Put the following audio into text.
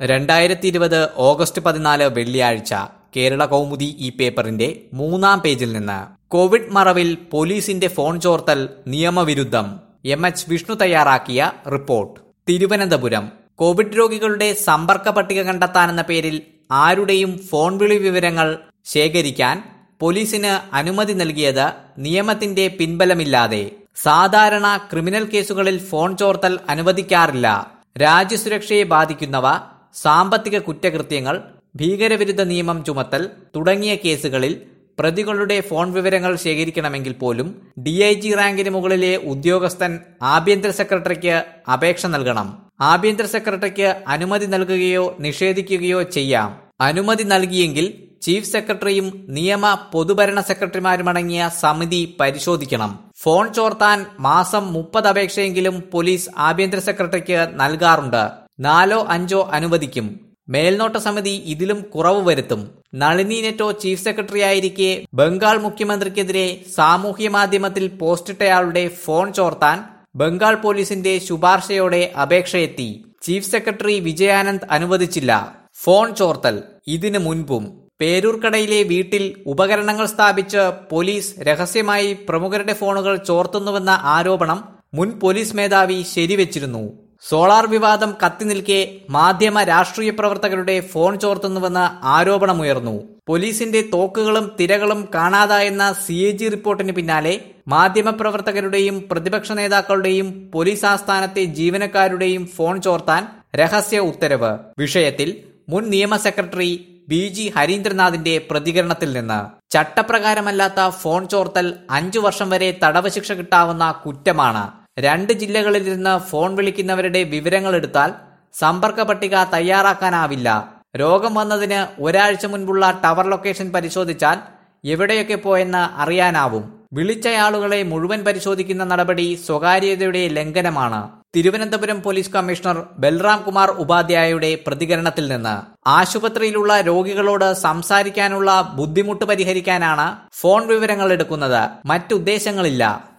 രണ്ടായിരത്തി ഇരുപത് ഓഗസ്റ്റ് പതിനാല് വെള്ളിയാഴ്ച കേരള കൗമുദി ഈ പേപ്പറിന്റെ മൂന്നാം പേജിൽ നിന്ന് കോവിഡ് മറവിൽ പോലീസിന്റെ ഫോൺ ചോർത്തൽ നിയമവിരുദ്ധം എം എച്ച് വിഷ്ണു തയ്യാറാക്കിയ റിപ്പോർട്ട് തിരുവനന്തപുരം കോവിഡ് രോഗികളുടെ സമ്പർക്ക പട്ടിക കണ്ടെത്താനെന്ന പേരിൽ ആരുടെയും ഫോൺ വിളി വിവരങ്ങൾ ശേഖരിക്കാൻ പോലീസിന് അനുമതി നൽകിയത് നിയമത്തിന്റെ പിൻബലമില്ലാതെ സാധാരണ ക്രിമിനൽ കേസുകളിൽ ഫോൺ ചോർത്തൽ അനുവദിക്കാറില്ല രാജ്യസുരക്ഷയെ ബാധിക്കുന്നവ സാമ്പത്തിക കുറ്റകൃത്യങ്ങൾ ഭീകരവിരുദ്ധ നിയമം ചുമത്തൽ തുടങ്ങിയ കേസുകളിൽ പ്രതികളുടെ ഫോൺ വിവരങ്ങൾ ശേഖരിക്കണമെങ്കിൽ പോലും ഡി ഐ ജി റാങ്കിന് മുകളിലെ ഉദ്യോഗസ്ഥൻ ആഭ്യന്തര സെക്രട്ടറിക്ക് അപേക്ഷ നൽകണം ആഭ്യന്തര സെക്രട്ടറിക്ക് അനുമതി നൽകുകയോ നിഷേധിക്കുകയോ ചെയ്യാം അനുമതി നൽകിയെങ്കിൽ ചീഫ് സെക്രട്ടറിയും നിയമ പൊതുഭരണ സെക്രട്ടറിമാരുമടങ്ങിയ സമിതി പരിശോധിക്കണം ഫോൺ ചോർത്താൻ മാസം മുപ്പത് അപേക്ഷയെങ്കിലും പോലീസ് ആഭ്യന്തര സെക്രട്ടറിക്ക് നൽകാറുണ്ട് നാലോ അഞ്ചോ അനുവദിക്കും മേൽനോട്ട സമിതി ഇതിലും കുറവ് വരുത്തും നളിനി നെറ്റോ ചീഫ് സെക്രട്ടറിയായിരിക്കെ ബംഗാൾ മുഖ്യമന്ത്രിക്കെതിരെ സാമൂഹ്യ മാധ്യമത്തിൽ പോസ്റ്റിട്ടയാളുടെ ഫോൺ ചോർത്താൻ ബംഗാൾ പോലീസിന്റെ ശുപാർശയോടെ അപേക്ഷയെത്തി ചീഫ് സെക്രട്ടറി വിജയാനന്ദ് അനുവദിച്ചില്ല ഫോൺ ചോർത്തൽ ഇതിനു മുൻപും പേരൂർക്കടയിലെ വീട്ടിൽ ഉപകരണങ്ങൾ സ്ഥാപിച്ച് പോലീസ് രഹസ്യമായി പ്രമുഖരുടെ ഫോണുകൾ ചോർത്തുന്നുവെന്ന ആരോപണം മുൻ പോലീസ് മേധാവി ശരിവെച്ചിരുന്നു സോളാർ വിവാദം കത്തി നിൽക്കെ മാധ്യമ രാഷ്ട്രീയ പ്രവർത്തകരുടെ ഫോൺ ചോർത്തുന്നുവെന്ന് ആരോപണമുയർന്നു പോലീസിന്റെ തോക്കുകളും തിരകളും കാണാതായെന്ന സി എ ജി റിപ്പോർട്ടിന് പിന്നാലെ മാധ്യമപ്രവർത്തകരുടെയും പ്രതിപക്ഷ നേതാക്കളുടെയും പോലീസ് ആസ്ഥാനത്തെ ജീവനക്കാരുടെയും ഫോൺ ചോർത്താൻ രഹസ്യ ഉത്തരവ് വിഷയത്തിൽ മുൻ നിയമ സെക്രട്ടറി ബി ജി ഹരീന്ദ്രനാഥിന്റെ പ്രതികരണത്തിൽ നിന്ന് ചട്ടപ്രകാരമല്ലാത്ത ഫോൺ ചോർത്തൽ അഞ്ചു വർഷം വരെ തടവ് ശിക്ഷ കിട്ടാവുന്ന കുറ്റമാണ് രണ്ട് ജില്ലകളിൽ നിന്ന് ഫോൺ വിളിക്കുന്നവരുടെ വിവരങ്ങൾ എടുത്താൽ സമ്പർക്ക പട്ടിക തയ്യാറാക്കാനാവില്ല രോഗം വന്നതിന് ഒരാഴ്ച മുൻപുള്ള ടവർ ലൊക്കേഷൻ പരിശോധിച്ചാൽ എവിടെയൊക്കെ പോയെന്ന് അറിയാനാവും വിളിച്ചയാളുകളെ മുഴുവൻ പരിശോധിക്കുന്ന നടപടി സ്വകാര്യതയുടെ ലംഘനമാണ് തിരുവനന്തപുരം പോലീസ് കമ്മീഷണർ ബൽറാം കുമാർ ഉപാധ്യായയുടെ പ്രതികരണത്തിൽ നിന്ന് ആശുപത്രിയിലുള്ള രോഗികളോട് സംസാരിക്കാനുള്ള ബുദ്ധിമുട്ട് പരിഹരിക്കാനാണ് ഫോൺ വിവരങ്ങൾ എടുക്കുന്നത് മറ്റുദ്ദേശങ്ങളില്ല